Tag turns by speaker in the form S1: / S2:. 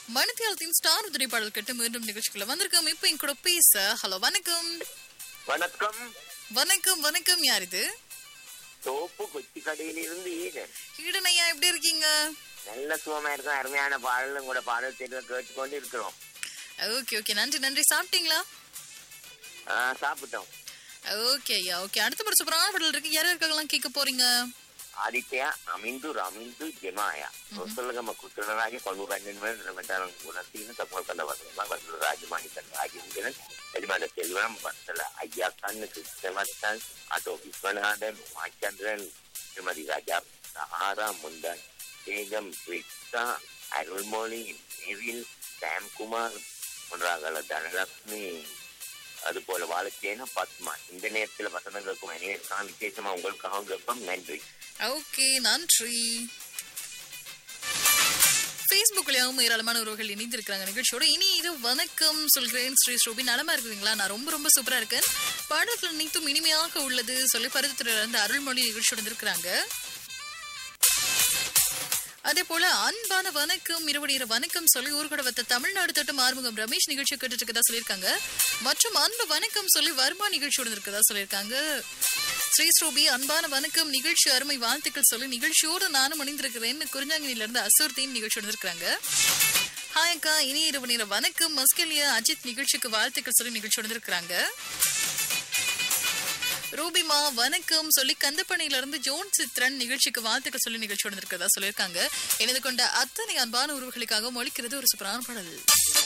S1: மணித்தியாலத்தின் star உதிரி பாடல் கேட்டு மீண்டும் நிகழ்ச்சிக்குள்ள வந்திருக்கோம் இப்போ என் கூட பேச ஹலோ வணக்கம்
S2: வணக்கம்
S1: வணக்கம் வணக்கம் யார் இது
S2: தோப்பு கொச்சி கடையிலிருந்து ஈகன்
S1: ஈடன் ஐயா எப்படி இருக்கீங்க
S2: நல்ல சுகமா இருக்கும் அருமையான பாடலும் கூட பாடல் தெரிவு கேட்டுக்கொண்டு இருக்கிறோம்
S1: ஓகே ஓகே நன்றி நன்றி சாப்பிட்டீங்களா
S2: ஆ, சாப்பிட்டோம்
S1: ஓகே ஐயா ஓகே அடுத்த ஒரு சூப்பரான பாடல் இருக்கு யார் யாருக்கெல்லாம் கேட்க போறீங்க
S2: ஆதித்யா அமிந்து ரமிந்து ஜெமாயா சொல்லுங்க குற்றராஜ பல்லுராஜன் ரமட்டாரம் குணத்தின் தகவல் கண்ட வசந்தா வசந்த ராஜமாணிக்கன் ராஜேந்திரன் எஜமான செல்வம் வசல ஐயா கண்ணு கிருஷ்ணவர்த்தன் ஆட்டோ விஸ்வநாதன் உமாச்சந்திரன் திருமதி ராஜா சஹாரா முந்தன் தேகம் ரிக்ஷா அருள்மொழி நெவில் சாம்குமார் முன்றாகல தனலட்சுமி அது போல வாழச்சேன பத்மா இந்த நேரத்தில் வசந்தங்களுக்கும் அனைவருக்கான விசேஷமா உங்களுக்காக வெப்பம் நன்றி
S1: ஓகே நன்றி ஃபேஸ்புக்லயும் ஏராளமான உறவுகள் இணைந்திருக்கிறாங்க நிகழ்ச்சியோட இனி இது வணக்கம் சொல்கிறேன் ஸ்ரீ ஸ்ரூபி நலமா இருக்குதுங்களா நான் ரொம்ப ரொம்ப சூப்பரா இருக்கேன் பாடல்கள் அனைத்தும் இனிமையாக உள்ளது சொல்லி பருவத்துறையில இருந்து அருள்மொழி நிகழ்ச்சியோட இருக்கிறாங்க அதே போல அன்பான வணக்கம் இரவு நேர வணக்கம் சொல்லி ஊர்கூட வத்த தமிழ்நாடு தட்டும் ஆறுமுகம் ரமேஷ் நிகழ்ச்சி கேட்டுட்டு இருக்கதா சொல்லியிருக்காங்க மற்றும் அன்பு வணக்கம் சொல்லி வருமா நிகழ்ச்சியோட இருக்கதா சொல்லியிருக்காங்க ஸ்ரீ ஸ்ரூபி அன்பான வணக்கம் நிகழ்ச்சி அருமை வாழ்த்துக்கள் சொல்லி நிகழ்ச்சியோடு நானும் அணிந்திருக்கிறேன் குறிஞ்சாங்கினில இருந்து அசூர்தீன் நிகழ்ச்சியோட இருக்கிறாங்க ஹாய் அக்கா இனி இரவு நேர வணக்கம் மஸ்கலியா அஜித் நிகழ்ச்சிக்கு வாழ்த்துக்கள் சொல்லி நிகழ்ச்சியோட இருக்கிறாங்க ரூபிமா வணக்கம் சொல்லி கந்தப்பனையில இருந்து ஜோன் சித்ரன் நிகழ்ச்சிக்கு வாழ்த்துக்கள் சொல்லி நிகழ்ச்சியோட இருக்கிறதா சொல்லியிருக்காங்க எனது கொண்ட அத்தனை அன்பான உறவுகளுக்காக மொழிக்கிறது ஒரு சூப்பரான பாடல்